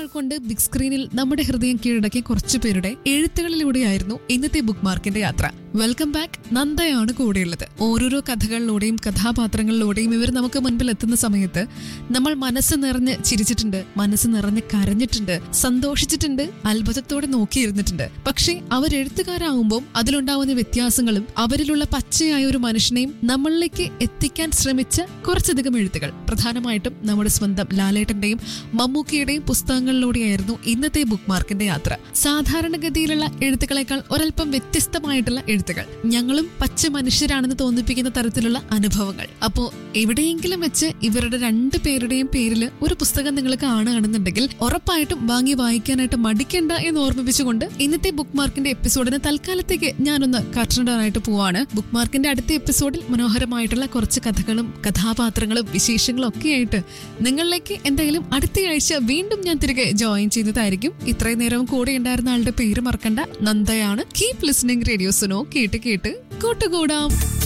കൊണ്ട് ബിഗ് സ്ക്രീനിൽ നമ്മുടെ ഹൃദയം കീഴടക്കിയ കുറച്ചു പേരുടെ എഴുത്തുകളിലൂടെയായിരുന്നു ഇന്നത്തെ ബുക്ക് മാർക്കിന്റെ യാത്ര വെൽക്കം ബാക്ക് നന്ദയാണ് കൂടെയുള്ളത് ഓരോരോ കഥകളിലൂടെയും കഥാപാത്രങ്ങളിലൂടെയും ഇവർ നമുക്ക് മുൻപിൽ എത്തുന്ന സമയത്ത് നമ്മൾ മനസ്സ് നിറഞ്ഞ് ചിരിച്ചിട്ടുണ്ട് മനസ്സ് നിറഞ്ഞ് കരഞ്ഞിട്ടുണ്ട് സന്തോഷിച്ചിട്ടുണ്ട് അത്ഭുതത്തോടെ നോക്കിയിരുന്നിട്ടുണ്ട് പക്ഷേ അവർ എഴുത്തുകാരാകുമ്പോൾ അതിലുണ്ടാവുന്ന വ്യത്യാസങ്ങളും അവരിലുള്ള പച്ചയായ ഒരു മനുഷ്യനെയും നമ്മളിലേക്ക് എത്തിക്കാൻ ശ്രമിച്ച കുറച്ചധികം എഴുത്തുകൾ പ്രധാനമായിട്ടും നമ്മുടെ സ്വന്തം ലാലേട്ടന്റെയും മമ്മൂക്കിയുടെയും പുസ്തകങ്ങളിലൂടെയായിരുന്നു ഇന്നത്തെ ബുക്ക് മാർക്കിന്റെ യാത്ര സാധാരണഗതിയിലുള്ള എഴുത്തുകളെക്കാൾ ഒരല്പം വ്യത്യസ്തമായിട്ടുള്ള എഴുത്തുകൾ ഞങ്ങളും പച്ച മനുഷ്യരാണെന്ന് തോന്നിപ്പിക്കുന്ന തരത്തിലുള്ള അനുഭവങ്ങൾ അപ്പോ എവിടെയെങ്കിലും വെച്ച് ഇവരുടെ രണ്ടു പേരുടെയും പേരിൽ ഒരു പുസ്തകം നിങ്ങൾ കാണുകയാണെന്നുണ്ടെങ്കിൽ ഉറപ്പായിട്ടും വാങ്ങി വായിക്കാനായിട്ട് മടിക്കണ്ട എന്ന് ഓർമ്മിപ്പിച്ചുകൊണ്ട് ഇന്നത്തെ ബുക്ക് മാർക്കിന്റെ എപ്പിസോഡിന് തൽക്കാലത്തേക്ക് ഞാനൊന്ന് കട്ടിടാനായിട്ട് പോവാണ് ബുക്ക് മാർക്കിന്റെ അടുത്ത എപ്പിസോഡിൽ മനോഹരമായിട്ടുള്ള കുറച്ച് കഥകളും കഥാപാത്രങ്ങളും വിശേഷങ്ങളും ഒക്കെ ആയിട്ട് നിങ്ങളിലേക്ക് എന്തായാലും അടുത്തയാഴ്ച വീണ്ടും ഞാൻ തിരികെ ജോയിൻ ചെയ്യുന്നതായിരിക്കും ഇത്രയും നേരം കൂടെ ഉണ്ടായിരുന്ന ആളുടെ പേര് മറക്കണ്ട നന്ദയാണ് കീപ് ലിസണിംഗ് റേഡിയോ സുനോ കേട്ട് കേട്ട് കൂട്ടുകൂടാം